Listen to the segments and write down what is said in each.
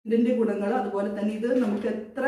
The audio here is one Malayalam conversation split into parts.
ഇതിന്റെ ഗുണങ്ങൾ അതുപോലെ തന്നെ ഇത് നമുക്ക് എത്ര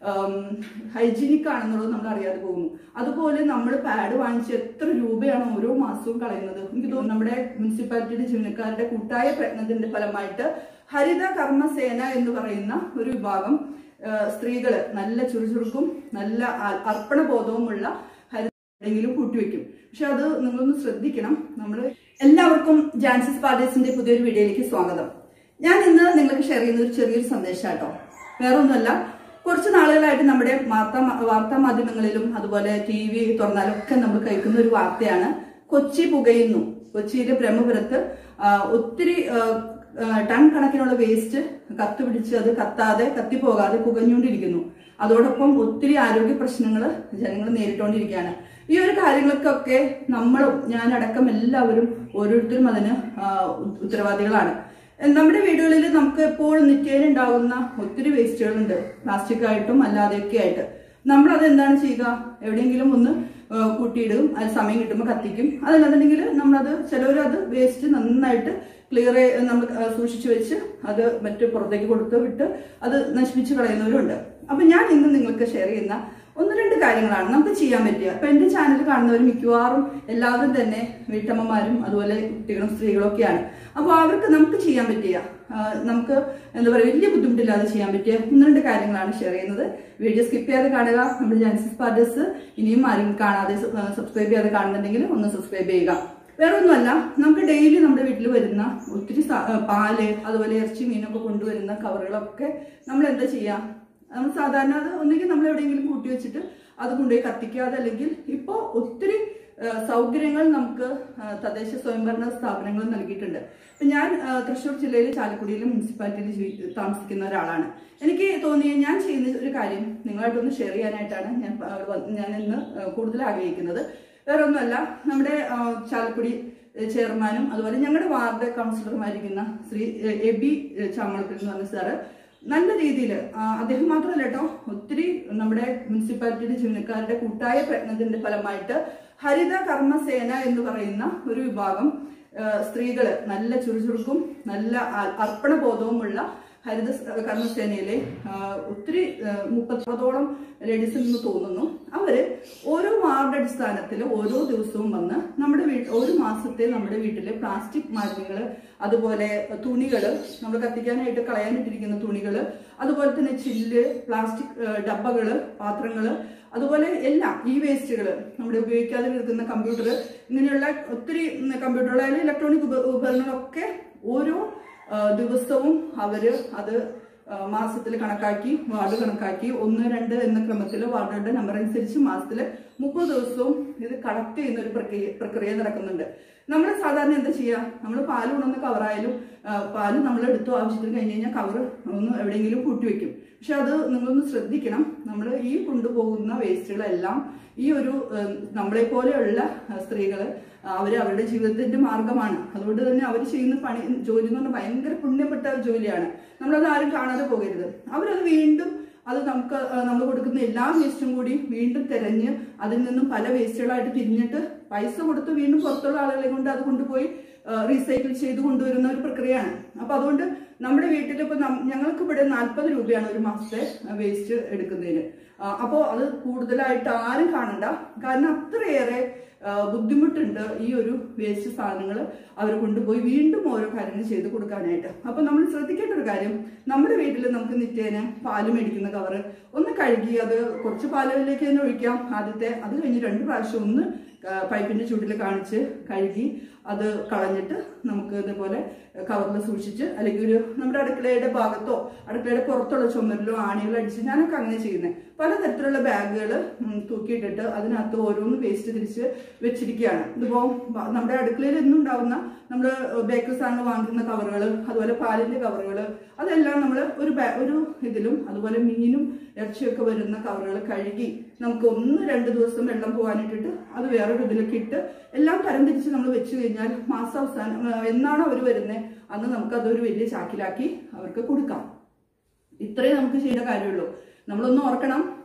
ഹൈജീനിക് ആണെന്നുള്ളത് നമ്മൾ അറിയാതെ പോകുന്നു അതുപോലെ നമ്മൾ പാഡ് വാങ്ങിച്ച് എത്ര രൂപയാണ് ഓരോ മാസവും കളയുന്നത് എനിക്ക് തോന്നുന്നു നമ്മുടെ മുനിസിപ്പാലിറ്റിയുടെ ജീവനക്കാരുടെ കൂട്ടായ പ്രയത്നത്തിന്റെ ഫലമായിട്ട് ഹരിത കർമ്മസേന എന്ന് പറയുന്ന ഒരു വിഭാഗം ആ, സ്ത്രീകള് നല്ല ചുറുചുറുക്കും നല്ല ആ- അർപ്പണബോധവുമുള്ള ഹരിത എവിടെയെങ്കിലും കൂട്ടിവെക്കും പക്ഷെ അത് നിങ്ങളൊന്ന് ശ്രദ്ധിക്കണം നമ്മൾ എല്ലാവർക്കും ജാൻസിസ് പാർട്ടീസിന്റെ പുതിയൊരു വീഡിയോയിലേക്ക് സ്വാഗതം ഞാൻ ഇന്ന് നിങ്ങൾക്ക് ഷെയർ ചെയ്യുന്ന ഒരു ചെറിയൊരു സന്ദേശം കേട്ടോ വേറെ ഒന്നുമല്ല കുറച്ച് നാളുകളായിട്ട് നമ്മുടെ വാർത്താ വാർത്താ മാധ്യമങ്ങളിലും അതുപോലെ ടി വി തുറന്നാലും ഒക്കെ നമ്മൾ കേൾക്കുന്ന ഒരു വാർത്തയാണ് കൊച്ചി പുകയുന്നു കൊച്ചിയിലെ ബ്രഹ്മപുരത്ത് ആ, ഒത്തിരി ആ, ആ, ടൺ കണക്കിനുള്ള വേസ്റ്റ് കത്തുപിടിച്ച് അത് കത്താതെ കത്തിപ്പോകാതെ പുകഞ്ഞുകൊണ്ടിരിക്കുന്നു അതോടൊപ്പം ഒത്തിരി ആരോഗ്യ പ്രശ്നങ്ങൾ ജനങ്ങൾ നേരിട്ടുകൊണ്ടിരിക്കുകയാണ് ഈ ഒരു കാര്യങ്ങൾക്കൊക്കെ നമ്മളും ഞാനടക്കം എല്ലാവരും ഓരോരുത്തരും അതിന് ആ, ഉ- ഉത്തരവാദികളാണ് നമ്മുടെ വീടുകളിൽ നമുക്ക് എപ്പോഴും നിത്യേന ഉണ്ടാകുന്ന ഒത്തിരി വേസ്റ്റുകളുണ്ട് പ്ലാസ്റ്റിക് ആയിട്ടും അല്ലാതെയൊക്കെ ആയിട്ട് നമ്മൾ അത് എന്താണ് ചെയ്യുക എവിടെയെങ്കിലും ഒന്ന് ആ, കൂട്ടിയിടും അത് സമയം കിട്ടുമ്പോൾ കത്തിക്കും അതല്ലാന്നുണ്ടെങ്കിൽ നമ്മളത് ചിലവർ അത് വേസ്റ്റ് നന്നായിട്ട് ക്ലിയർ നമ്മൾ ആ, സൂക്ഷിച്ചു വെച്ച് അത് മറ്റു പുറത്തേക്ക് കൊടുത്ത് വിട്ട് അത് നശിപ്പിച്ച് കളയുന്നവരുണ്ട് അപ്പൊ ഞാൻ ഇന്ന് നിങ്ങൾക്ക് ഷെയർ ചെയ്യുന്ന ഒന്ന് രണ്ട് കാര്യങ്ങളാണ് നമുക്ക് ചെയ്യാൻ പറ്റുക അപ്പൊ എന്റെ ചാനൽ കാണുന്നവർ മിക്കവാറും എല്ലാവരും തന്നെ വീട്ടമ്മമാരും അതുപോലെ കുട്ടികളും സ്ത്രീകളും ഒക്കെയാണ് അപ്പോൾ അവർക്ക് നമുക്ക് ചെയ്യാൻ പറ്റിയ ആ, നമുക്ക് എന്താ പറയുക വലിയ ബുദ്ധിമുട്ടില്ലാതെ ചെയ്യാൻ പറ്റിയ ഒന്ന് രണ്ട് കാര്യങ്ങളാണ് ഷെയർ ചെയ്യുന്നത് വീഡിയോ സ്കിപ്പ് ചെയ്യാതെ കാണുക നമ്മുടെ ജാൻസിസ് പാർട്ടേഴ്സ് ഇനിയും ആരും കാണാതെ സബ്സ്ക്രൈബ് ചെയ്യാതെ കാണുന്നുണ്ടെങ്കിൽ ഒന്ന് സബ്സ്ക്രൈബ് ചെയ്യുക വേറെ ഒന്നുമല്ല നമുക്ക് ഡെയിലി നമ്മുടെ വീട്ടിൽ വരുന്ന ഒത്തിരി സ- ആ, പാല് അതുപോലെ ഇറച്ചി മീനൊക്കെ കൊണ്ടുവരുന്ന കവറുകളൊക്കെ നമ്മൾ എന്താ ചെയ്യുക നമ്മൾ സാധാരണ അത് ഒന്നുകിൽ നമ്മൾ എവിടെയെങ്കിലും കൂട്ടി വെച്ചിട്ട് അത് കൊണ്ടുപോയി കത്തിക്കാതെ അല്ലെങ്കിൽ ഇപ്പോൾ ഒത്തിരി ആ, സൗകര്യങ്ങൾ നമുക്ക് ആ, തദ്ദേശ സ്വയംഭരണ സ്ഥാപനങ്ങൾ നൽകിയിട്ടുണ്ട് ഇപ്പൊ ഞാൻ ആ, തൃശ്ശൂർ ജില്ലയിലെ ചാലക്കുടിയിലെ മുനിസിപ്പാലിറ്റിയിൽ ജീവി- താമസിക്കുന്ന ഒരാളാണ് എനിക്ക് തോന്നിയ ഞാൻ ചെയ്യുന്ന ഒരു കാര്യം നിങ്ങളായിട്ടൊന്ന് ഷെയർ ചെയ്യാനായിട്ടാണ് ഞാൻ ആ, വ- ഞാൻ ഇന്ന് ആ, കൂടുതൽ ആഗ്രഹിക്കുന്നത് വേറെ ഒന്നുമല്ല നമ്മുടെ ആ, ചാലക്കുടി ചെയർമാനും അതുപോലെ ഞങ്ങളുടെ വാർഡ് കൗൺസിലറുമായിരിക്കുന്ന ശ്രീ എ, എബി ചാമളത്തിൽ എന്ന് പറഞ്ഞ സാറ് നല്ല രീതിയിൽ അദ്ദേഹം മാത്രമല്ല കേട്ടോ ഒത്തിരി നമ്മുടെ മുനിസിപ്പാലിറ്റിയുടെ ജീവനക്കാരുടെ കൂട്ടായ പ്രയത്നത്തിന്റെ ഫലമായിട്ട് ഹരിത കർമ്മസേന എന്ന് പറയുന്ന ഒരു വിഭാഗം ആ, സ്ത്രീകള് നല്ല ചുറുചുറുക്കും നല്ല ആ- അർപ്പണബോധവുമുള്ള ഹരിത സ്- കർമ്മസേനയിലെ ആ, ഒത്തിരി ആ, മുപ്പത്തോളം ലേഡീസ് എന്ന് തോന്നുന്നു അവര് ഓരോ വാർഡ് അടിസ്ഥാനത്തിൽ ഓരോ ദിവസവും വന്ന് നമ്മുടെ വീട്ടിൽ ഒരു മാസത്തെ നമ്മുടെ വീട്ടിലെ പ്ലാസ്റ്റിക് മാലിന്യങ്ങൾ അതുപോലെ തുണികള് നമ്മൾ കത്തിക്കാനായിട്ട് കളയാനിട്ടിരിക്കുന്ന തുണികള് അതുപോലെ തന്നെ ചില്ല് പ്ലാസ്റ്റിക് ആ, ഡബ്ബകള് പാത്രങ്ങള് അതുപോലെ എല്ലാം ഈ വേസ്റ്റുകൾ നമ്മുടെ ഉപയോഗിക്കാതെ നിൽക്കുന്ന കമ്പ്യൂട്ടർ ഇങ്ങനെയുള്ള ഒത്തിരി കമ്പ്യൂട്ടറുകളായാലും ഇലക്ട്രോണിക് ഉപ ഉപകരണങ്ങളൊക്കെ ഓരോ ആ, ദിവസവും അവര് അത് മാസത്തിൽ കണക്കാക്കി വാർഡ് കണക്കാക്കി ഒന്ന് രണ്ട് എന്ന ക്രമത്തിൽ വാർഡുകളുടെ നമ്പർ അനുസരിച്ച് മാസത്തിൽ മുപ്പത് ദിവസവും ഇത് കളക്ട് ചെയ്യുന്ന ഒരു പ്രക്രിയ പ്രക്രിയ നടക്കുന്നുണ്ട് നമ്മൾ സാധാരണ എന്താ ചെയ്യുക നമ്മൾ പാല് കൊണ്ടുവന്ന കവറായാലും ആ, പാല് നമ്മൾ എടുത്തു ആവശ്യത്തിന് കഴിഞ്ഞ് കഴിഞ്ഞാൽ കവർ ഒന്ന് എവിടെയെങ്കിലും കൂട്ടി വെക്കും പക്ഷെ അത് നിങ്ങളൊന്ന് ശ്രദ്ധിക്കണം നമ്മൾ ഈ കൊണ്ടുപോകുന്ന വേസ്റ്റുകളെല്ലാം ഈ ഒരു ഏഹ്, നമ്മളെ പോലെയുള്ള സ്ത്രീകൾ അവർ അവരുടെ ജീവിതത്തിന്റെ മാർഗമാണ് അതുകൊണ്ട് തന്നെ അവർ ചെയ്യുന്ന പണി ജോലി എന്ന് പറഞ്ഞാൽ ഭയങ്കര പുണ്യപ്പെട്ട ഒരു ജോലിയാണ് നമ്മളത് ആരും കാണാതെ പോകരുത് അവരത് വീണ്ടും അത് നമുക്ക് നമ്മൾ കൊടുക്കുന്ന എല്ലാ വേസ്റ്റും കൂടി വീണ്ടും തെരഞ്ഞ് അതിൽ നിന്നും പല വേസ്റ്റുകളായിട്ട് തിരിഞ്ഞിട്ട് പൈസ കൊടുത്ത് വീണ്ടും പുറത്തുള്ള ആളുകളെ കൊണ്ട് അത് കൊണ്ടുപോയി റീസൈക്കിൾ ചെയ്ത് കൊണ്ടുവരുന്ന ഒരു പ്രക്രിയയാണ് അപ്പൊ അതുകൊണ്ട് നമ്മുടെ വീട്ടിൽ ഇപ്പൊ നം- ഞങ്ങൾക്ക് ഇവിടെ നാൽപ്പത് രൂപയാണ് ഒരു മാസത്തെ വേസ്റ്റ് എടുക്കുന്നതിന് അപ്പോൾ അത് കൂടുതലായിട്ട് ആരും കാണണ്ട കാരണം അത്രയേറെ ആ, ബുദ്ധിമുട്ടുണ്ട് ഈ ഒരു വേസ്റ്റ് സാധനങ്ങൾ അവർ കൊണ്ടുപോയി വീണ്ടും ഓരോ കാര്യങ്ങൾ ചെയ്ത് കൊടുക്കാനായിട്ട് അപ്പൊ നമ്മൾ ശ്രദ്ധിക്കേണ്ട ഒരു കാര്യം നമ്മുടെ വീട്ടിൽ നമുക്ക് നിത്യേന പാല് മേടിക്കുന്ന കവറ് ഒന്ന് കഴുകി അത് കുറച്ച് പാലിലേക്ക് തന്നെ ഒഴിക്കാം ആദ്യത്തെ അത് കഴിഞ്ഞ് രണ്ട് പ്രാവശ്യം ഒന്ന് ആ, പൈപ്പിന്റെ ചൂട്ടിൽ കാണിച്ച് കഴുകി അത് കളഞ്ഞിട്ട് നമുക്ക് ഇതുപോലെ കവറിൽ സൂക്ഷിച്ച് അല്ലെങ്കിൽ ഒരു നമ്മുടെ അടുക്കളയുടെ ഭാഗത്തോ അടുക്കളയുടെ പുറത്തുള്ള ചുമരിലോ ആണികളോ അടിച്ച് ഞാനൊക്കെ അങ്ങനെ ചെയ്യുന്നത് പലതരത്തിലുള്ള ബാഗുകൾ തൂക്കിയിട്ടിട്ട് അതിനകത്ത് ഓരോന്ന് വേസ്റ്റ് തിരിച്ച് വെച്ചിരിക്കുകയാണ് ഇതിപ്പോ ബ- നമ്മുടെ അടുക്കളയിൽ എന്നും ഉണ്ടാവുന്ന നമ്മുടെ ബേക്കറി സാധനങ്ങൾ വാങ്ങിക്കുന്ന കവറുകൾ അതുപോലെ പാലിന്റെ കവറുകൾ അതെല്ലാം നമ്മൾ ഒരു ബാ- ഒരു ഇതിലും അതുപോലെ മീനും ഇറച്ചിയൊക്കെ വരുന്ന കവറുകൾ കഴുകി നമുക്ക് ഒന്ന് രണ്ട് ദിവസം വെള്ളം പോകാനിട്ടിട്ട് അത് വേറൊരു ഇതിലേക്ക് ഇട്ട് എല്ലാം തരംതിരിച്ച് നമ്മൾ വെച്ച് കഴിഞ്ഞാൽ മാസാവസാനം ആ, എന്നാണോ അവർ വരുന്നത് അന്ന് നമുക്ക് അതൊരു വലിയ ചാക്കിലാക്കി അവർക്ക് കൊടുക്കാം ഇത്രയും നമുക്ക് ചെയ്യേണ്ട കാര്യമുള്ളൂ നമ്മളൊന്ന് ഓർക്കണം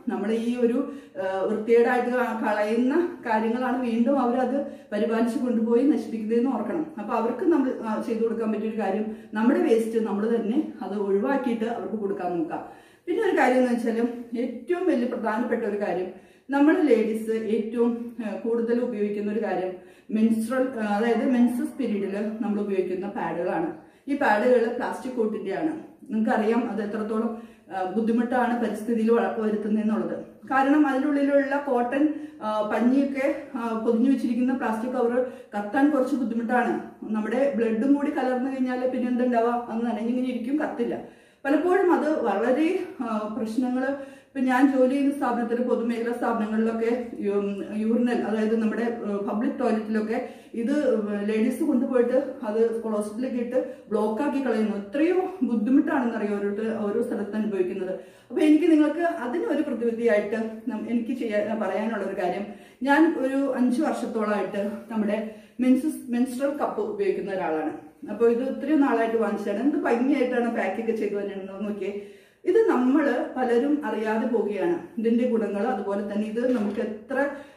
നമ്മൾ ഈ ഒരു ആ, വൃത്തികേടായിട്ട് ക- കളയുന്ന കാര്യങ്ങളാണ് വീണ്ടും അവരത് പരിപാലിച്ച് കൊണ്ടുപോയി നശിപ്പിക്കുന്നതെന്ന് ഓർക്കണം അപ്പൊ അവർക്ക് നമ്മൾ ആ, ചെയ്തു കൊടുക്കാൻ പറ്റിയ ഒരു കാര്യം നമ്മുടെ വേസ്റ്റ് നമ്മൾ തന്നെ അത് ഒഴിവാക്കിയിട്ട് അവർക്ക് കൊടുക്കാൻ നോക്കാം പിന്നെ ഒരു കാര്യം എന്ന് വെച്ചാൽ ഏറ്റവും വലിയ പ്രധാനപ്പെട്ട ഒരു കാര്യം നമ്മൾ ലേഡീസ് ഏറ്റവും ആ, കൂടുതൽ ഉപയോഗിക്കുന്ന ഒരു കാര്യം മെൻസ്ട്രൽ അതായത് മെൻസസ് പീരീഡിൽ നമ്മൾ ഉപയോഗിക്കുന്ന പാഡുകളാണ് ഈ പാഡുകൾ പ്ലാസ്റ്റിക് കോട്ടിന്റെയാണ് നിങ്ങൾക്കറിയാം അത് എത്രത്തോളം ആ, ബുദ്ധിമുട്ടാണ് പരിസ്ഥിതിയിൽ വ- വരുത്തുന്നതെന്നുള്ളത് കാരണം അതിനുള്ളിലുള്ള കോട്ടൺ ആ, പഞ്ഞിയൊക്കെ ആ, പൊതിഞ്ഞു വെച്ചിരിക്കുന്ന പ്ലാസ്റ്റിക് കവർ കത്താൻ കുറച്ച് ബുദ്ധിമുട്ടാണ് നമ്മുടെ ബ്ലഡും കൂടി കലർന്നു കഴിഞ്ഞാൽ പിന്നെ എന്തുണ്ടാവുക അത് നനഞ്ഞിങ്ങനെ ഇരിക്കും കത്തില്ല പലപ്പോഴും അത് വളരെ പ്രശ്നങ്ങൾ ഇപ്പൊ ഞാൻ ജോലി ചെയ്യുന്ന സ്ഥാപനത്തിൽ പൊതുമേഖലാ സ്ഥാപനങ്ങളിലൊക്കെ യൂറിനൽ അതായത് നമ്മുടെ പബ്ലിക് ടോയ്ലറ്റിലൊക്കെ ഇത് ലേഡീസ് കൊണ്ടുപോയിട്ട് അത് ക്ലോസറ്റിലേക്ക് ഇട്ട് ബ്ലോക്ക് ആക്കി കളയുന്നു എത്രയോ ബുദ്ധിമുട്ടാണെന്നറിയോ ഓരോരുത്തർ ഓരോ സ്ഥലത്ത് അനുഭവിക്കുന്നത് അപ്പൊ എനിക്ക് നിങ്ങൾക്ക് അതിന് ഒരു പ്രതിവിധിയായിട്ട് നം- എനിക്ക് ചെയ്യാൻ പറയാനുള്ള ഒരു കാര്യം ഞാൻ ഒരു അഞ്ചു വർഷത്തോളമായിട്ട് നമ്മുടെ മെൻസസ് മെൻസ്ട്രൽ കപ്പ് ഉപയോഗിക്കുന്ന ഒരാളാണ് അപ്പോൾ ഇത് ഇത്രയും നാളായിട്ട് വാങ്ങിച്ചതാണ് എന്ത് ഭംഗിയായിട്ടാണ് പാക്കൊക്കെ ചെയ്തു തന്നിരുന്നത് നോക്കിയേ ഇത് നമ്മൾ പലരും അറിയാതെ പോവുകയാണ് ഇതിന്റെ ഗുണങ്ങൾ അതുപോലെ തന്നെ ഇത് നമുക്ക് എത്ര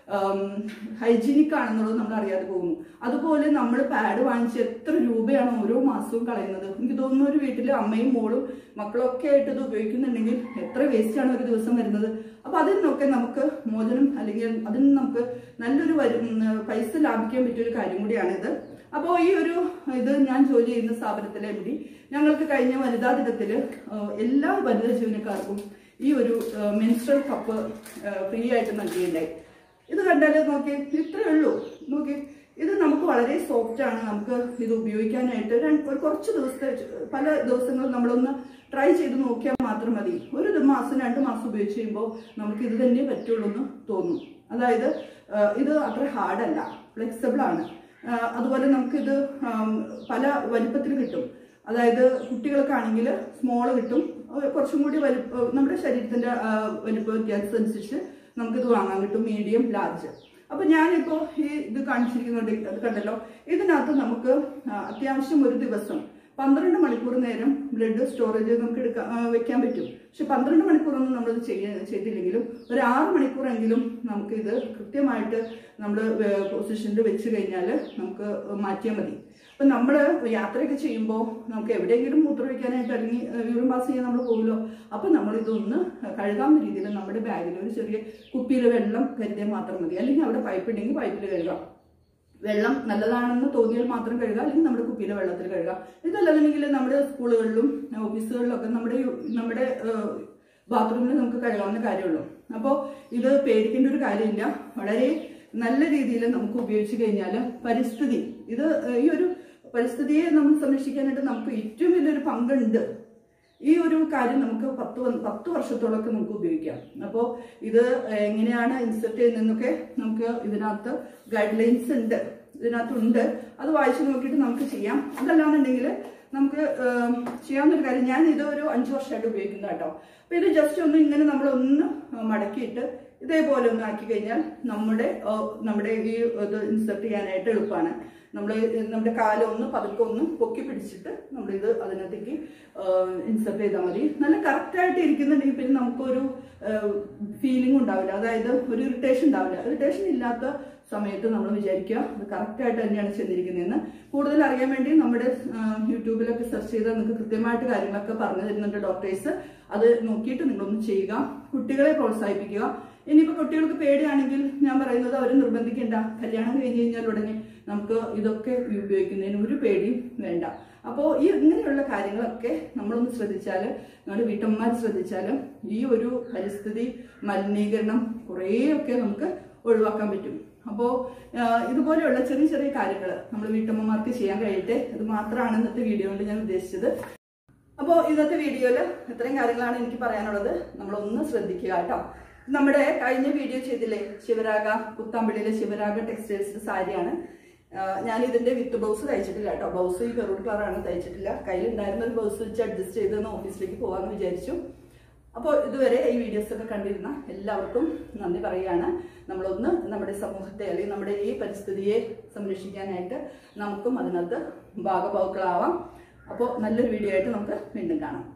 ഹൈജീനിക് ആണെന്നുള്ളത് നമ്മൾ അറിയാതെ പോകുന്നു അതുപോലെ നമ്മൾ പാഡ് വാങ്ങിച്ച് എത്ര രൂപയാണ് ഓരോ മാസവും കളയുന്നത് എനിക്ക് തോന്നുന്നു ഒരു വീട്ടിൽ അമ്മയും മോളും മക്കളൊക്കെ ആയിട്ട് ഇത് ഉപയോഗിക്കുന്നുണ്ടെങ്കിൽ എത്ര വേസ്റ്റ് ആണ് ഒരു ദിവസം വരുന്നത് അപ്പൊ അതിൽ നിന്നൊക്കെ നമുക്ക് മോചനം അല്ലെങ്കിൽ അതിൽ നിന്ന് നമുക്ക് നല്ലൊരു വരു ഉം, പൈസ ലാഭിക്കാൻ പറ്റിയ ഒരു കാര്യം കൂടിയാണിത് അപ്പോൾ ഈ ഒരു ഇത് ഞാൻ ജോലി ചെയ്യുന്ന സ്ഥാപനത്തിലെ എം ഡി ഞങ്ങൾക്ക് കഴിഞ്ഞ വനിതാ ദിനത്തില് ഏഹ്, എല്ലാ വനിതാ ജീവനക്കാർക്കും ഈ ഒരു മെൻസ്ട്രൽ കപ്പ് ഫ്രീ ആയിട്ട് നൽകിയിട്ടുണ്ടായി ഇത് കണ്ടാൽ നോക്കി ഇത്രയേ ഉള്ളൂ നോക്കി ഇത് നമുക്ക് വളരെ സോഫ്റ്റ് ആണ് നമുക്ക് ഇത് ഉപയോഗിക്കാനായിട്ട് രണ്ട്- ഒരു കുറച്ച് ദിവസത്തെ പല ദിവസങ്ങൾ നമ്മളൊന്ന് ട്രൈ ചെയ്ത് നോക്കിയാൽ മാത്രം മതി ഒരു ദി- മാസം രണ്ട് മാസം ഉപയോഗിച്ച് കഴിയുമ്പോൾ നമുക്ക് ഇത് തന്നെ പറ്റുള്ളൂ എന്ന് തോന്നും അതായത് ആ, ഇത് അത്ര ഹാർഡല്ല ഫ്ലെക്സിബിൾ ആണ് ആ, അതുപോലെ നമുക്കിത് ആം, പല വലിപ്പത്തിൽ കിട്ടും അതായത് കുട്ടികൾക്കാണെങ്കിൽ സ്മോൾ കിട്ടും ആ, കുറച്ചും കൂടി വലിപ്പ നമ്മുടെ ശരീരത്തിന്റെ ആ, വലിപ്പ വ്യത്യാസം അനുസരിച്ച് നമുക്കിത് വാങ്ങാൻ കിട്ടും മീഡിയം ലാർജ് അപ്പൊ ഞാനിപ്പോ ഈ ഇത് കാണിച്ചിരിക്കുന്നുണ്ട് അത് കണ്ടല്ലോ ഇതിനകത്ത് നമുക്ക് ആ, അത്യാവശ്യം ഒരു ദിവസം പന്ത്രണ്ട് മണിക്കൂർ നേരം ബ്ലഡ് സ്റ്റോറേജ് നമുക്ക് എടുക്കാൻ ആ, വെക്കാൻ പറ്റും പക്ഷെ പന്ത്രണ്ട് മണിക്കൂറൊന്നും നമ്മളത് ചെയ്യ ചെയ്തില്ലെങ്കിലും ഒരു ആറ് മണിക്കൂറെങ്കിലും നമുക്ക് ഇത് കൃത്യമായിട്ട് നമ്മൾ പൊസിഷനിൽ വെച്ച് കഴിഞ്ഞാൽ നമുക്ക് മാറ്റിയാൽ മതി അപ്പൊ നമ്മൾ യാത്രയൊക്കെ ചെയ്യുമ്പോൾ നമുക്ക് എവിടെയെങ്കിലും മൂത്രമൊഴിക്കാനായിട്ട് അല്ലെങ്കിൽ യൂറിൻ പാസ് ചെയ്യാൻ നമ്മൾ പോകുമല്ലോ അപ്പൊ നമ്മൾ ഇതൊന്ന് കഴുകാവുന്ന രീതിയിൽ നമ്മുടെ ബാഗിൽ ഒരു ചെറിയ കുപ്പിയിൽ വെള്ളം കരുതിയാൽ മാത്രം മതി അല്ലെങ്കിൽ അവിടെ പൈപ്പ് ഉണ്ടെങ്കിൽ പൈപ്പിൽ കഴുകാം വെള്ളം നല്ലതാണെന്ന് തോന്നിയാൽ മാത്രം കഴുകുക അല്ലെങ്കിൽ നമ്മുടെ കുപ്പിയിലെ വെള്ളത്തിൽ കഴുകുക ഇതല്ലെന്നുണ്ടെങ്കിൽ നമ്മുടെ സ്കൂളുകളിലും ഓഫീസുകളിലൊക്കെ നമ്മുടെ യു- നമ്മുടെ ബാത്റൂമിൽ നമുക്ക് കഴുകാവുന്ന കാര്യമുള്ളൂ അപ്പോൾ ഇത് പേടിക്കേണ്ട ഒരു കാര്യമില്ല വളരെ നല്ല രീതിയിൽ നമുക്ക് ഉപയോഗിച്ച് കഴിഞ്ഞാൽ പരിസ്ഥിതി ഇത് ഏഹ്, ഈ ഒരു പരിസ്ഥിതിയെ നമ്മൾ സംരക്ഷിക്കാനായിട്ട് നമുക്ക് ഏറ്റവും വലിയൊരു പങ്കുണ്ട് ഈ ഒരു കാര്യം നമുക്ക് പത്ത് വ- പത്ത് വർഷത്തോളമൊക്കെ നമുക്ക് ഉപയോഗിക്കാം അപ്പോൾ ഇത് എങ്ങനെയാണ് ഇൻസെർട്ട് ചെയ്യുന്നതെന്നൊക്കെ നമുക്ക് ഇതിനകത്ത് ഗൈഡ് ലൈൻസ് ഉണ്ട് ഇതിനകത്തുണ്ട് അത് വായിച്ചു നോക്കിയിട്ട് നമുക്ക് ചെയ്യാം അതല്ലാന്നുണ്ടെങ്കിൽ നമുക്ക് ഏം, ചെയ്യാവുന്ന ഒരു കാര്യം ഞാൻ ഇത് ഒരു അഞ്ചു വർഷമായിട്ട് ഉപയോഗിക്കുന്ന കേട്ടോ അപ്പൊ ഇത് ജസ്റ്റ് ഒന്ന് ഇങ്ങനെ നമ്മൾ ഒന്ന് മടക്കിയിട്ട് ഇതേപോലെ ഒന്ന് ആക്കി കഴിഞ്ഞാൽ നമ്മുടെ ഏ, നമ്മുടെ ഈ ഇത് ഇൻസെർട്ട് ചെയ്യാനായിട്ട് എളുപ്പമാണ് നമ്മൾ നമ്മുടെ കാലം ഒന്ന് പതുക്കെ ഒന്ന് പൊക്കി പിടിച്ചിട്ട് നമ്മളിത് അതിനകത്തേക്ക് ഇൻസെർട്ട് ചെയ്താൽ മതി നല്ല കറക്റ്റ് ആയിട്ട് ഇരിക്കുന്നുണ്ടെങ്കിൽ പിന്നെ നമുക്കൊരു ഫീലിംഗ് ഉണ്ടാവില്ല അതായത് ഒരു ഇറിറ്റേഷൻ ഉണ്ടാവില്ല ഇറിറ്റേഷൻ ഇല്ലാത്ത സമയത്ത് നമ്മൾ വിചാരിക്കുക ഇത് കറക്റ്റ് ആയിട്ട് തന്നെയാണ് ചെന്നിരിക്കുന്നതെന്ന് കൂടുതൽ അറിയാൻ വേണ്ടി നമ്മുടെ ആ, യൂട്യൂബിലൊക്കെ സെർച്ച് ചെയ്താൽ നിങ്ങൾക്ക് കൃത്യമായിട്ട് കാര്യങ്ങളൊക്കെ പറഞ്ഞു തരുന്നുണ്ട് ഡോക്ടേഴ്സ് അത് നോക്കിയിട്ട് നിങ്ങളൊന്ന് ചെയ്യുക കുട്ടികളെ പ്രോത്സാഹിപ്പിക്കുക ഇനിയിപ്പോ കുട്ടികൾക്ക് പേടിയാണെങ്കിൽ ഞാൻ പറയുന്നത് അവർ നിർബന്ധിക്കേണ്ട കല്യാണം കഴിഞ്ഞ് കഴിഞ്ഞാൽ ഉടനെ നമുക്ക് ഇതൊക്കെ ഉപയോഗിക്കുന്നതിന് ഒരു പേടിയും വേണ്ട അപ്പോൾ ഈ ഇങ്ങനെയുള്ള കാര്യങ്ങളൊക്കെ നമ്മളൊന്ന് ശ്രദ്ധിച്ചാൽ നമ്മുടെ വീട്ടമ്മമാർ ശ്രദ്ധിച്ചാൽ ഈ ഒരു പരിസ്ഥിതി മലിനീകരണം കുറേയൊക്കെ നമുക്ക് ഒഴിവാക്കാൻ പറ്റും അപ്പോൾ ഇതുപോലെയുള്ള ചെറിയ ചെറിയ കാര്യങ്ങൾ നമ്മൾ വീട്ടമ്മമാർക്ക് ചെയ്യാൻ കഴിയട്ടെ അത് മാത്രമാണ് ഇന്നത്തെ വീഡിയോ കൊണ്ട് ഞാൻ ഉദ്ദേശിച്ചത് അപ്പോൾ ഇന്നത്തെ വീഡിയോയിൽ ഇത്രയും കാര്യങ്ങളാണ് എനിക്ക് പറയാനുള്ളത് നമ്മളൊന്ന് ശ്രദ്ധിക്കുക കേട്ടോ നമ്മുടെ കഴിഞ്ഞ വീഡിയോ ചെയ്തില്ലേ ശിവരാഗ കുത്താമ്പള്ളിയിലെ ശിവരാഗ ടെക്സ്റ്റൈൽസ് സാരിയാണ് ആഹ് ഞാൻ ഇതിന്റെ വിത്ത് ബ്ലൗസ് തയ്ച്ചിട്ടില്ല കേട്ടോ ബ്ലൗസ് ഈ മെറൂൺ കളറാണ് തയ്ച്ചിട്ടില്ല കയ്യിലുണ്ടായിരുന്ന ഒരു ബ്ലൗസ് വെച്ച് അഡ്ജസ്റ്റ് ചെയ്ത് ഓഫീസിലേക്ക് പോകാമെന്ന് വിചാരിച്ചു അപ്പോൾ ഇതുവരെ ഈ വീഡിയോസ് ഒക്കെ കണ്ടിരുന്ന എല്ലാവർക്കും നന്ദി പറയുകയാണ് നമ്മളൊന്ന് നമ്മുടെ സമൂഹത്തെ അല്ലെങ്കിൽ നമ്മുടെ ഈ പരിസ്ഥിതിയെ സംരക്ഷിക്കാനായിട്ട് നമുക്കും അതിനകത്ത് ഭാഗഭാക്കുകളാവാം അപ്പോൾ നല്ലൊരു വീഡിയോ ആയിട്ട് നമുക്ക് വീണ്ടും കാണാം